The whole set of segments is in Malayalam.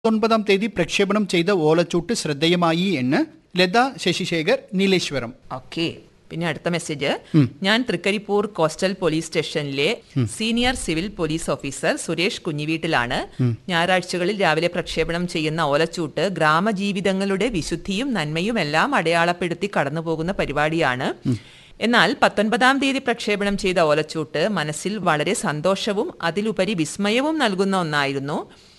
ഒൻപതാം തീയതി പ്രക്ഷേപണം ചെയ്ത ഓലച്ചൂട്ട് ശ്രദ്ധേയമായി എന്ന് ലത ശശിശേഖർ നീലേശ്വരം ഓക്കെ പിന്നെ അടുത്ത മെസ്സേജ് ഞാൻ തൃക്കരിപ്പൂർ കോസ്റ്റൽ പോലീസ് സ്റ്റേഷനിലെ senior civil police officer Suresh കുഞ്ഞിവീട്ടിലാണ് ഞായറാഴ്ചകളിൽ രാവിലെ പ്രക്ഷേപണം ചെയ്യുന്ന ഓലച്ചൂട്ട് ഗ്രാമജീവിതങ്ങളുടെ വിശുദ്ധിയും നന്മയും എല്ലാം അടയാളപ്പെടുത്തി കടന്നുപോകുന്ന പരിപാടിയാണ് എന്നാൽ പത്തൊൻപതാം തീയതി പ്രക്ഷേപണം ചെയ്ത ഓലച്ചൂട്ട് മനസ്സിൽ വളരെ സന്തോഷവും അതിലുപരി വിസ്മയവും നൽകുന്ന ഒന്നായിരുന്നു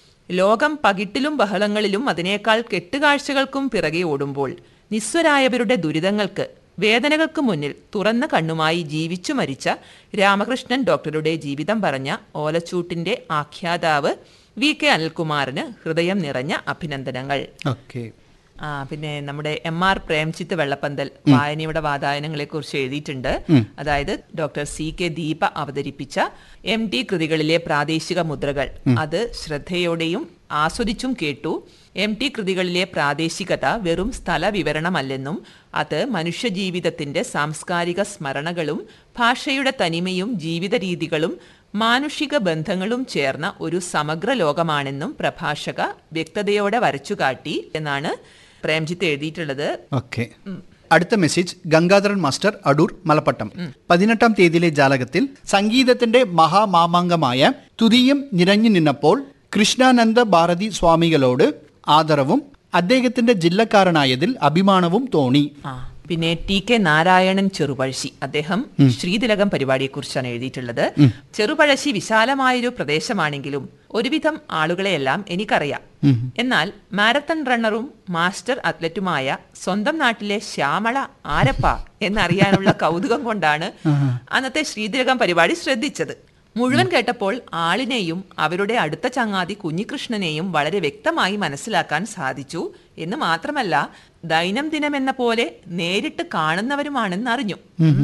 ലോകം പകിട്ടിലും ബഹളങ്ങളിലും അതിനേക്കാൾ കെട്ടുകാഴ്ചകൾക്കും പിറകെ ഓടുമ്പോൾ നിസ്വരായവരുടെ ദുരിതങ്ങൾക്ക് വേദനകൾക്ക് മുന്നിൽ തുറന്ന കണ്ണുമായി ജീവിച്ചു മരിച്ച രാമകൃഷ്ണൻ ഡോക്ടറുടെ ജീവിതം പറഞ്ഞ ഓലച്ചൂട്ടിന്റെ ആഖ്യാതാവ് വി കെ അനിൽകുമാറിന് ഹൃദയം നിറഞ്ഞ അഭിനന്ദനങ്ങൾ ഓക്കെ ആ പിന്നെ നമ്മുടെ എം ആർ പ്രേംചിത്ത് വെള്ളപ്പന്തൽ വായനയുടെ വാതായനങ്ങളെ കുറിച്ച് എഴുതിയിട്ടുണ്ട് അതായത് ഡോക്ടർ സി കെ ദീപ അവതരിപ്പിച്ച എം ടി കൃതികളിലെ പ്രാദേശിക മുദ്രകൾ അത് ശ്രദ്ധയോടെയും ആസ്വദിച്ചും കേട്ടു എം ടി കൃതികളിലെ പ്രാദേശികത വെറും സ്ഥല വിവരണമല്ലെന്നും അത് മനുഷ്യജീവിതത്തിന്റെ സാംസ്കാരിക സ്മരണകളും ഭാഷയുടെ തനിമയും ജീവിത രീതികളും മാനുഷിക ബന്ധങ്ങളും ചേർന്ന ഒരു സമഗ്ര ലോകമാണെന്നും പ്രഭാഷക വ്യക്തതയോടെ വരച്ചുകാട്ടി എന്നാണ് പ്രേംജിത്ത് എഴുതിയിട്ടുള്ളത് ഓക്കെ അടുത്ത മെസ്സേജ് ഗംഗാധരൻ മാസ്റ്റർ അടൂർ മലപ്പട്ടം പതിനെട്ടാം തീയതിയിലെ ജാലകത്തിൽ സംഗീതത്തിന്റെ മഹാമാമാങ്കമായ തുതിയും നിറഞ്ഞു നിന്നപ്പോൾ കൃഷ്ണാനന്ദ ഭാരതി സ്വാമികളോട് ആദരവും അദ്ദേഹത്തിന്റെ ജില്ലക്കാരനായതിൽ അഭിമാനവും തോന്നി ആ പിന്നെ ടി കെ നാരായണൻ ചെറുപഴശ്ശി അദ്ദേഹം ശ്രീതിലകം പരിപാടിയെക്കുറിച്ചാണ് എഴുതിയിട്ടുള്ളത് ചെറുപഴശ്ശി വിശാലമായൊരു പ്രദേശമാണെങ്കിലും ഒരുവിധം ആളുകളെയെല്ലാം എനിക്കറിയാം എന്നാൽ മാരത്തൺ റണ്ണറും മാസ്റ്റർ അത്ലറ്റുമായ സ്വന്തം നാട്ടിലെ ശ്യാമള ആരപ്പ എന്നറിയാനുള്ള കൗതുകം കൊണ്ടാണ് അന്നത്തെ ശ്രീതിലകം പരിപാടി ശ്രദ്ധിച്ചത് മുഴുവൻ കേട്ടപ്പോൾ ആളിനെയും അവരുടെ അടുത്ത ചങ്ങാതി കുഞ്ഞികൃഷ്ണനെയും വളരെ വ്യക്തമായി മനസ്സിലാക്കാൻ സാധിച്ചു എന്ന് മാത്രമല്ല ദൈനംദിനം എന്ന പോലെ നേരിട്ട് കാണുന്നവരുമാണെന്ന് അറിഞ്ഞു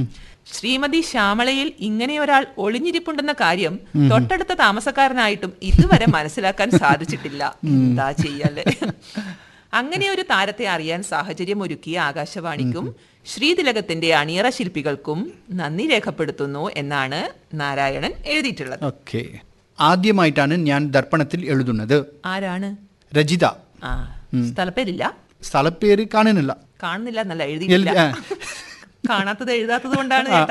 ശ്രീമതി ശ്യാമളയിൽ ഇങ്ങനെ ഒരാൾ ഒളിഞ്ഞിരിപ്പുണ്ടെന്ന കാര്യം തൊട്ടടുത്ത താമസക്കാരനായിട്ടും ഇതുവരെ മനസ്സിലാക്കാൻ സാധിച്ചിട്ടില്ല എന്താ ചെയ്യല്ലേ അങ്ങനെ ഒരു താരത്തെ അറിയാൻ സാഹചര്യം ഒരുക്കിയ ആകാശവാണിക്കും ശ്രീതിലകത്തിന്റെ അണിയറ ശില്പികൾക്കും നന്ദി രേഖപ്പെടുത്തുന്നു എന്നാണ് നാരായണൻ എഴുതിയിട്ടുള്ളത് ഓക്കെ ആദ്യമായിട്ടാണ് ഞാൻ ദർപ്പണത്തിൽ എഴുതുന്നത് ആരാണ് രജിത ആ സ്ഥലപ്പേരില്ല സ്ഥലപ്പേര് കാണുന്നില്ല കാണുന്നില്ല എന്നല്ല എഴുതിയിട്ടില്ല എഴുതി- ആ. കാണാത്തത് എഴുതാത്തത് കൊണ്ടാണ് ചേട്ടാ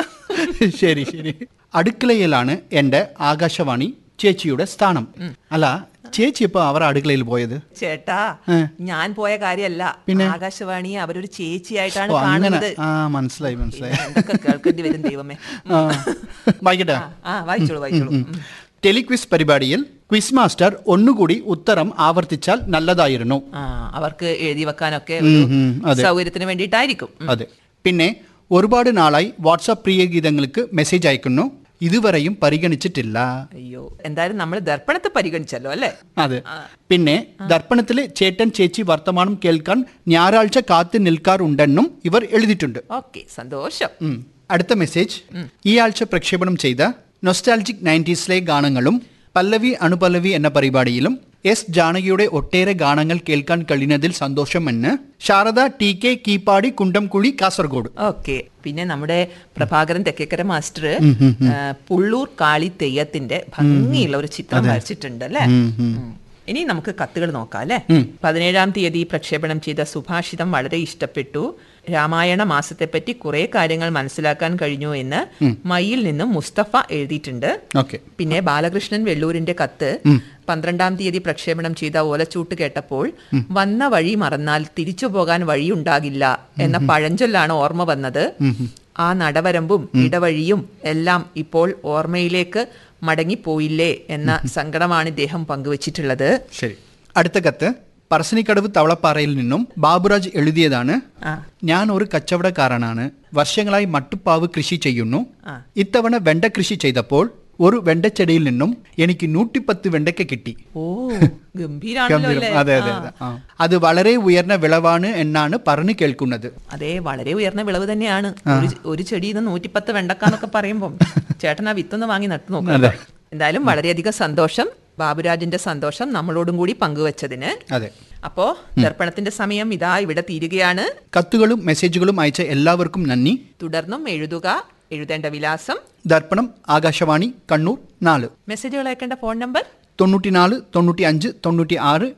ശരി ശരി അടുക്കളയിലാണ് എൻ്റെ ആകാശവാണി ചേച്ചിയുടെ സ്ഥാനം അല്ല ചേച്ചി ഇപ്പൊ അവർ അടുക്കളയിൽ പോയത് ചേട്ടാ ഏ. ഞാൻ പോയ കാര്യമല്ല പിന്നെ? ആകാശവാണിയെ അവരൊരു ചേച്ചിയായിട്ടാണ് ഓ, അങ്ങനെ കാണുന്നത് ആ മനസ്സിലായി മനസ്സിലായി എന്തൊക്കെ കേൾക്കേണ്ടി വരും ദൈവമേ ആ, വായിക്കട്ടെ ആ, ആ വായിച്ചോളൂ വായിച്ചോളൂ ഉം. ടെലിക്വിസ് പരിപാടിയിൽ ക്വിസ് മാസ്റ്റർ ഒന്നുകൂടി ഉത്തരം ആവർത്തിച്ചാൽ നല്ലതായിരുന്നു ആ അവർക്ക് എഴുതി വെക്കാനൊക്കെ ഒരു ഉം, ഉം, അതെ. സൗകര്യത്തിന് വേണ്ടിയിട്ടായിരിക്കും ഉം. അതെ പിന്നെ ഒരുപാട് നാളായി വാട്സാപ്പ് പ്രിയ ഗീതങ്ങൾക്ക് മെസ്സേജ് അയക്കുന്നു ഇതുവരെയും പരിഗണിച്ചിട്ടില്ല അയ്യോ എന്തായാലും നമ്മൾ ദർപ്പണത്തെ പരിഗണിച്ചല്ലോ അല്ലേ അതെ പിന്നെ ദർപ്പണത്തിലെ ചേട്ടൻ ചേച്ചി വർത്തമാനം കേൾക്കാൻ ഞായറാഴ്ച കാത്തു നിൽക്കാറുണ്ടെന്നും ഇവർ എഴുതിയിട്ടുണ്ട് ഓക്കെ സന്തോഷം ഉം. അടുത്ത മെസ്സേജ് ഈ ആഴ്ച പ്രക്ഷേപണം ചെയ്ത നൊസ്റ്റാൾജിക് നയൻറ്റീസിലെ ഗാനങ്ങളും പല്ലവി അണുപല്ലവി എന്ന പരിപാടിയിലും എസ് ജാനകിയുടെ ഒട്ടേറെ ഗാനങ്ങൾ കേൾക്കാൻ കഴിഞ്ഞതിൽ സന്തോഷമെന്ന് Sarada T K Keeppady Kundamkuzhi Kasaragod okay പിന്നെ നമ്മുടെ പ്രഭാകരൻ തെക്കേക്കര മാസ്റ്റർ ആ, പുള്ളൂർ കാളി തെയ്യത്തിന്റെ ഭംഗിയുള്ള ഒരു ചിത്രം വരച്ചിട്ടുണ്ട് അല്ലേ ഉം. ഇനി നമുക്ക് കത്തുകൾ നോക്കാം അല്ലേ പതിനേഴാം തീയതി പ്രക്ഷേപണം ചെയ്ത സുഭാഷിതം വളരെ ഇഷ്ടപ്പെട്ടു രാമായണ മാസത്തെപ്പറ്റി കുറെ കാര്യങ്ങൾ മനസ്സിലാക്കാൻ കഴിഞ്ഞു എന്ന് മയിൽ നിന്നും മുസ്തഫ എഴുതിയിട്ടുണ്ട് ഓക്കെ പിന്നെ ബാലകൃഷ്ണൻ വെള്ളൂരിന്റെ കത്ത് പന്ത്രണ്ടാം തീയതി പ്രക്ഷേപണം ചെയ്ത ഓലച്ചൂട്ട് കേട്ടപ്പോൾ വന്ന വഴി മറന്നാൽ തിരിച്ചു പോകാൻ വഴിയുണ്ടാകില്ല എന്ന പഴഞ്ചൊല്ലാണ് ഓർമ്മ വന്നത് ആ നടവരമ്പും ഇടവഴിയും എല്ലാം ഇപ്പോൾ ഓർമ്മയിലേക്ക് മടങ്ങിപ്പോയില്ലേ എന്ന സങ്കടമാണ് ഇദ്ദേഹം പങ്കുവച്ചിട്ടുള്ളത് ശരി അടുത്ത കത്ത് പറശ്ശിനിക്കടവ് തവളപ്പാറയിൽ നിന്നും ബാബുരാജ് എഴുതിയതാണ് ആ ഞാൻ ഒരു കച്ചവടക്കാരനാണ് വർഷങ്ങളായി മട്ടുപ്പാവ് കൃഷി ചെയ്യുന്നു ആ. ഇത്തവണ വെണ്ട കൃഷി ചെയ്തപ്പോൾ ഒരു വെണ്ടച്ചെടിയിൽ നിന്നും എനിക്ക് നൂറ്റിപ്പത്ത് വെണ്ടയ്ക്ക കിട്ടി ഓ ഗംഭീരാണല്ലോ ഗംഭീരം. അല്ലേ അതെ അതെ ആ. അതെ ആ. അത് വളരെ ഉയർന്ന വിളവാണ് എന്നാണ് പറഞ്ഞു കേൾക്കുന്നത് അതെ വളരെ ഉയർന്ന വിളവ് തന്നെയാണ് ഒരു ഒരു ചെടിയിൽ നിന്ന് നൂറ്റിപ്പത്ത് വെണ്ടക്കാന്നൊക്കെ പറയുമ്പോൾ ചേട്ടൻ ആ വിത്തൊന്ന് വാങ്ങി നട്ടു നോക്കാം അതെ. എന്തായാലും വളരെയധികം സന്തോഷം ബാബുരാജിന്റെ സന്തോഷം നമ്മളോടും കൂടി പങ്കുവച്ചതിന് അതെ അപ്പോ ദർപ്പണത്തിന്റെ സമയം ഇതാ ഇവിടെ തീരുകയാണ് കത്തുകളും മെസ്സേജുകളും അയച്ച എല്ലാവർക്കും നന്ദി തുടർന്നും എഴുതുക എഴുതേണ്ട വിലാസം ദർപ്പണം ആകാശവാണി കണ്ണൂർ നാല് മെസ്സേജുകൾ അയക്കേണ്ട ഫോൺ നമ്പർ തൊണ്ണൂറ്റി നാല് തൊണ്ണൂറ്റി അഞ്ച് തൊണ്ണൂറ്റി ആറ്